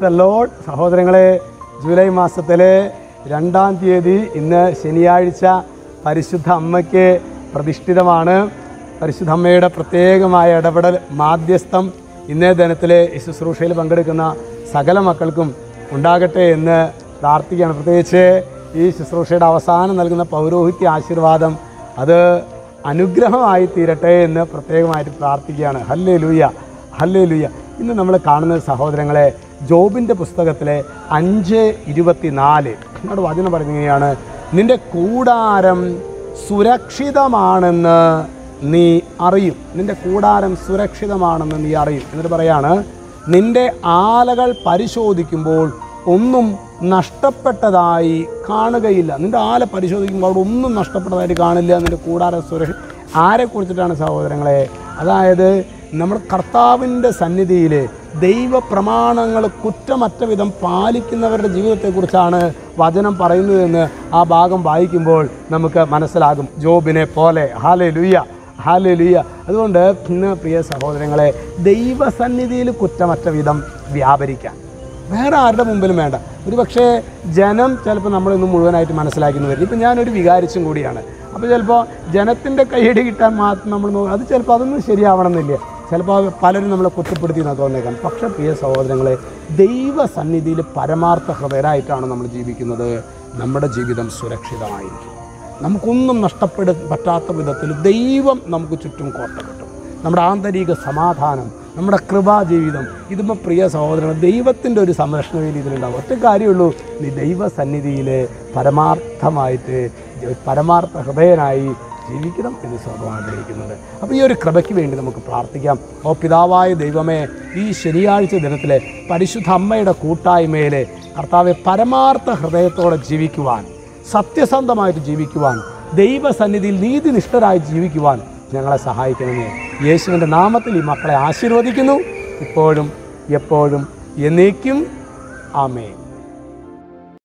price the lord സഹോദരങ്ങളെ July മാസത്തിലെ രണ്ടാം തീയതി ഇന്ന് ശനിയാഴ്ച പരിശുദ്ധ അമ്മയ്ക്ക് പ്രതിഷ്ഠിതമാണ് പരിശുദ്ധ അമ്മയുടെ പ്രത്യേകമായ ഇടപെടൽ മാധ്യസ്ഥം ഇന്നേ ദിനത്തിലെ ഈ ശുശ്രൂഷയിൽ പങ്കെടുക്കുന്ന സകല മക്കൾക്കും ഉണ്ടാകട്ടെ എന്ന് പ്രാർത്ഥിക്കുകയാണ് പ്രത്യേകിച്ച് ഈ ശുശ്രൂഷയുടെ അവസാനം നൽകുന്ന പൗരോഹിത്യ ആശീർവാദം അത് അനുഗ്രഹമായി തീരട്ടെ എന്ന് പ്രത്യേകമായിട്ട് പ്രാർത്ഥിക്കുകയാണ് ഹല്ലേ ലൂയ ഹല്ലേ ലൂയ ഇന്ന് നമ്മൾ കാണുന്ന സഹോദരങ്ങളെ ജോബിൻ്റെ പുസ്തകത്തിലെ അഞ്ച് ഇരുപത്തിനാല് എന്നോട് വചനം പറയുകയാണ് നിന്റെ കൂടാരം സുരക്ഷിതമാണെന്ന് നീ അറിയും നിന്റെ കൂടാരം സുരക്ഷിതമാണെന്ന് നീ അറിയും എന്നിട്ട് പറയാണ് നിന്റെ ആലകൾ പരിശോധിക്കുമ്പോൾ ഒന്നും നഷ്ടപ്പെട്ടതായി കാണുകയില്ല നിന്റെ ആല പരിശോധിക്കുമ്പോൾ അവിടെ ഒന്നും നഷ്ടപ്പെട്ടതായിട്ട് കാണില്ല നിന്റെ കൂടാരം സുരക്ഷ ആരെക്കുറിച്ചിട്ടാണ് സഹോദരങ്ങളെ അതായത് നമ്മൾ കർത്താവിൻ്റെ സന്നിധിയിൽ ദൈവപ്രമാണങ്ങൾ കുറ്റമറ്റ വിധം പാലിക്കുന്നവരുടെ ജീവിതത്തെക്കുറിച്ചാണ് വചനം പറയുന്നതെന്ന് ആ ഭാഗം വായിക്കുമ്പോൾ നമുക്ക് മനസ്സിലാകും ജോബിനെ പോലെ ഹാലെ ലുയ്യ ഹാലെ ലുയ്യ അതുകൊണ്ട് ഇന്ന് പ്രിയ സഹോദരങ്ങളെ ദൈവസന്നിധിയിൽ കുറ്റമറ്റ വിധം വ്യാപരിക്കാൻ വേറെ ആരുടെ മുമ്പിലും വേണ്ട ഒരു പക്ഷേ ജനം ചിലപ്പോൾ നമ്മളിന്ന് മുഴുവനായിട്ട് മനസ്സിലാക്കുന്നു വരും ഇപ്പം ഞാനൊരു വികാരിച്ചും കൂടിയാണ് അപ്പോൾ ചിലപ്പോൾ ജനത്തിൻ്റെ കൈയടി കിട്ടാൻ മാത്രം നമ്മൾ നോ- അത് ചിലപ്പോൾ അതൊന്നും ശരിയാവണമെന്നില്ല ചിലപ്പോൾ പലരും നമ്മളെ കുറ്റപ്പെടുത്തി എന്നൊക്കെ തോന്നേക്കാം പക്ഷേ പ്രിയ സഹോദരങ്ങളെ ദൈവസന്നിധിയിൽ പരമാർത്ഥ ഹൃദയരായിട്ടാണ് നമ്മൾ ജീവിക്കുന്നത് നമ്മുടെ ജീവിതം സുരക്ഷിതമായിരിക്കും നമുക്കൊന്നും നഷ്ടപ്പെട പറ്റാത്ത വിധത്തിൽ ദൈവം നമുക്ക് ചുറ്റും കോട്ട കിട്ടും നമ്മുടെ ആന്തരിക സമാധാനം നമ്മുടെ കൃപാജീവിതം ഇതിപ്പോൾ പ്രിയ സഹോദരങ്ങൾ ദൈവത്തിൻ്റെ ഒരു സംരക്ഷണ വേദി ഇതിലുണ്ടാവും ഒറ്റ കാര്യമുള്ളൂ നീ ദൈവസന്നിധിയിൽ പരമാർത്ഥമായിട്ട് പരമാർത്ഥ ഹൃദയനായി ജീവിക്കണം എന്ന് സ്വന്തം ആഗ്രഹിക്കുന്നുണ്ട് അപ്പോൾ ഈ ഒരു കൃപയ്ക്ക് വേണ്ടി നമുക്ക് പ്രാർത്ഥിക്കാം ഓ പിതാവായ ദൈവമേ ഈ ശനിയാഴ്ച ദിനത്തിലെ പരിശുദ്ധ അമ്മയുടെ കൂട്ടായ്മയിലെ കർത്താവെ പരമാർത്ഥ ഹൃദയത്തോടെ ജീവിക്കുവാൻ സത്യസന്ധമായിട്ട് ജീവിക്കുവാൻ ദൈവസന്നിധിയിൽ നീതിനിഷ്ഠരായി ജീവിക്കുവാൻ ഞങ്ങളെ സഹായിക്കണമേ യേശുവിൻ്റെ നാമത്തിൽ ഈ മക്കളെ ആശീർവദിക്കുന്നു ഇപ്പോഴും എപ്പോഴും എന്നേക്കും ആമേൻ